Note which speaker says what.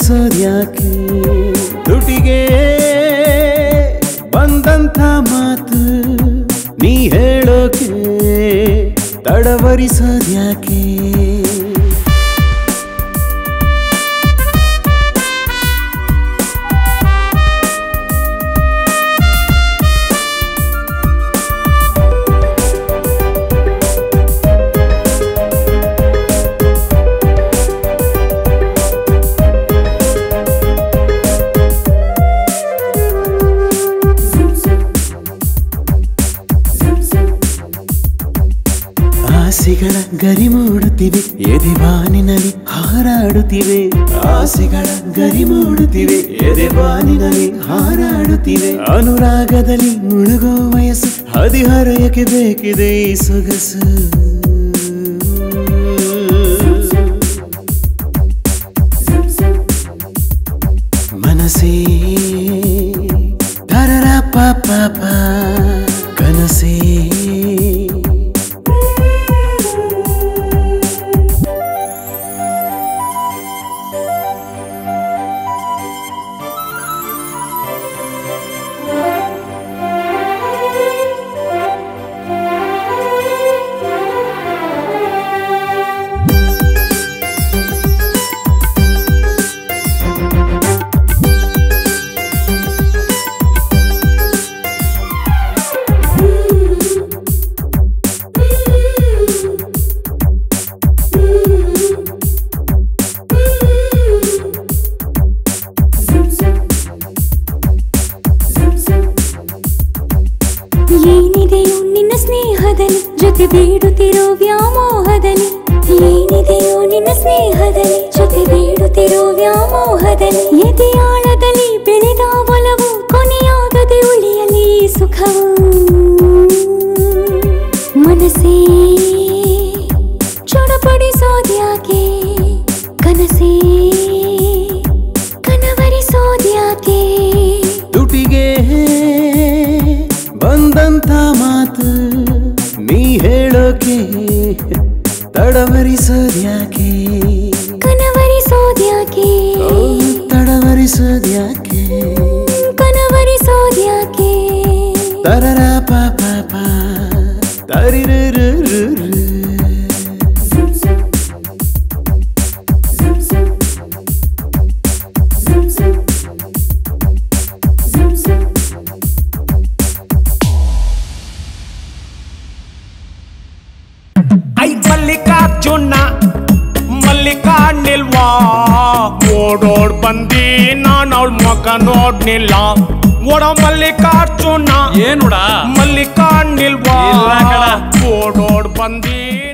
Speaker 1: ತಡವರಿಸೋದ್ಯಾಕೆ ದುಟಿಗೆ ಬಂದಂಥ ಮಾತು ನೀ ಹೇಳೋಕೆ ತಡವರಿಸೋದ್ಯಾಕೆ ಆಸೆಗಳ ಗರಿ ಮೂಡುತ್ತಿವೆ ಎದೆ ಬಾನಿನಲ್ಲಿ ಹಾರಾಡುತ್ತಿವೆ ಆಸೆಗಳ ಗರಿ ಮೂಡುತ್ತಿವೆ ಎದೆ ಬಾನಿನಲ್ಲಿ ಹಾರಾಡುತ್ತಿವೆ ಅನುರಾಗದಲ್ಲಿ ಮುಳುಗೋ ವಯಸ್ಸು ಹದಿಹರೆಯಕ್ಕೆ ಬೇಕಿದೆ ಈ ಸೊಗಸು ಮನಸೇ ತರರ ಪಾಪ ಕನಸೇ
Speaker 2: ಏನಿದೆಯೋ ನಿನ್ನ ಸ್ನೇಹದಲ್ಲಿ ಜೊತೆ ಬೇಡುತ್ತಿರೋ ವ್ಯಾಮೋಹದಲ್ಲಿ ಏನಿದೆಯೋ ನಿನ್ನ ಸ್ನೇಹದಲ್ಲಿ ಜೊತೆ ಬೇಡುತ್ತಿರೋ ವ್ಯಾಮೋಹದಲ್ಲಿ ಎದೆಯಾಳದಲ್ಲಿ ಬೆಳೆದ ಒಲವು ಕೊನೆಯಾಗದೆ ಉಳಿಯಲಿ ಸುಖವು ಮನಸ್ಸೇ ಚೊಡಪಡಿಸೋದ್ಯಾಕೆ ಕನಸೇ ಕನವರಿಸೋದ್ಯಾಕೆ
Speaker 1: ತುಟಿಗೆ ಬಂದಂಥ ಮಾತು ನೀ ಹೇಳೋಕೆ ತಡವರಿಸೋದ್ಯಾಕೆ
Speaker 2: ಕನವರಿಸೋದ್ಯಾಕೆ
Speaker 1: ಓ, ತಡವರಿಸೋದ್ಯಾಕೆ
Speaker 2: ಕನವರಿಸೋದ್ಯಾಕೆ
Speaker 1: ತರರ ಪಾಪ ತರಿರು
Speaker 3: ಐ ಮಲ್ಲಿಕಾರ್ಜುನ ಮಲ್ಲಿಕಾ ನಿಲ್ವಾ ಓಡೋಡ್ ಬಂದಿ ನಾನು ಅವಳ ಮುಖ ನೋಡ್ನಿಲ್ಲ ಓಡೋ ಮಲ್ಲಿಕಾರ್ಜುನ
Speaker 4: ಏನುಡ
Speaker 3: ಮಲ್ಲಿಕಾ ನಿಲ್ವಾ
Speaker 4: ಇಲ್ಲ ಕಣ.
Speaker 3: ಓಡೋಡ್ ಬಂದಿ